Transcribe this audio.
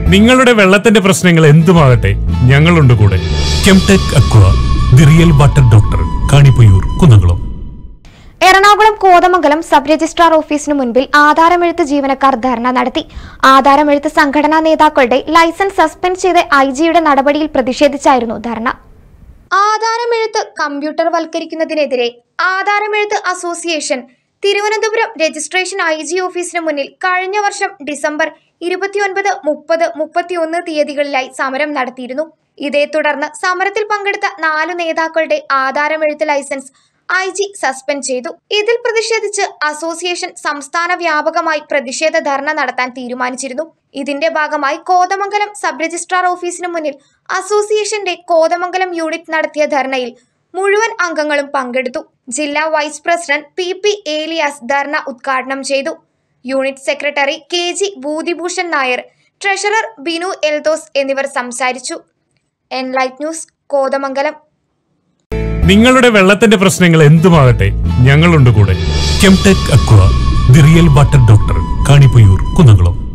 നിങ്ങളുടെ വെള്ളത്തിന്റെ പ്രശ്നങ്ങൾ എന്തുമാകട്ടെ ഞങ്ങളുണ്ട് കൂടെ Kemtech aqua the real water doctor Kanipayyur Kunnamkulam Ernakulam Kothamangalam sub registrar ഓഫീസിനു മുൻപിൽ ആധാരമെഴുത്ത് ജീവനക്കാർ ധർണ നടത്തി ആധാരമെഴുത്ത് സംഘടനാ നേതാക്കളുടെ ലൈസൻസ് സസ്പെൻഡ് ചെയ്ത ഐ ജിയുടെ നടപടിയിൽ പ്രതിഷേധിച്ചായിരുന്നു ധർണ ആധാരമെഴുത്ത് കമ്പ്യൂട്ടർ വൽക്കരിക്കുന്നതിനെതിരെ ആധാരമെഴുത്ത് association Thiruvananthapuram registration I G ഓഫീസിന് മുന്നിൽ കഴിഞ്ഞ വർഷം ഡിസംബർ ഇരുപത്തിയൊൻപത് മുപ്പത് മുപ്പത്തിയൊന്ന് തീയതികളിലായി സമരം നടത്തിയിരുന്നു ഇതേ തുടർന്ന് സമരത്തിൽ പങ്കെടുത്ത നാലു നേതാക്കളുടെ ആധാരമെഴുത്ത് ലൈസൻസ് ഐ ജി സസ്പെൻഡ് ചെയ്തു ഇതിൽ പ്രതിഷേധിച്ച് അസോസിയേഷൻ സംസ്ഥാന വ്യാപകമായി പ്രതിഷേധ ധർണ നടത്താൻ തീരുമാനിച്ചിരുന്നു ഇതിന്റെ ഭാഗമായി കോതമംഗലം സബ് രജിസ്ട്രാർ ഓഫീസിന് മുന്നിൽ അസോസിയേഷന്റെ കോതമംഗലം യൂണിറ്റ് നടത്തിയ ധർണയിൽ മുഴുവൻ അംഗങ്ങളും പങ്കെടുത്തു ജില്ലാ vice president P P Eliyas ധർണ ഉദ്ഘാടനം ചെയ്തു unit secretary K G Bhuthibhushan Nair treasurer Binu Eldhose എന്നിവർ സംസാരിച്ചു എൻലൈറ്റ് ന്യൂസ് കോതമംഗലം നിങ്ങളുടെ വെള്ളത്തിന്റെ പ്രശ്നങ്ങൾ എന്തുമാകട്ടെ ഞങ്ങളുണ്ട് കൂടെ Kemtech aqua the real water doctor Kanipayyur Kunnamkulam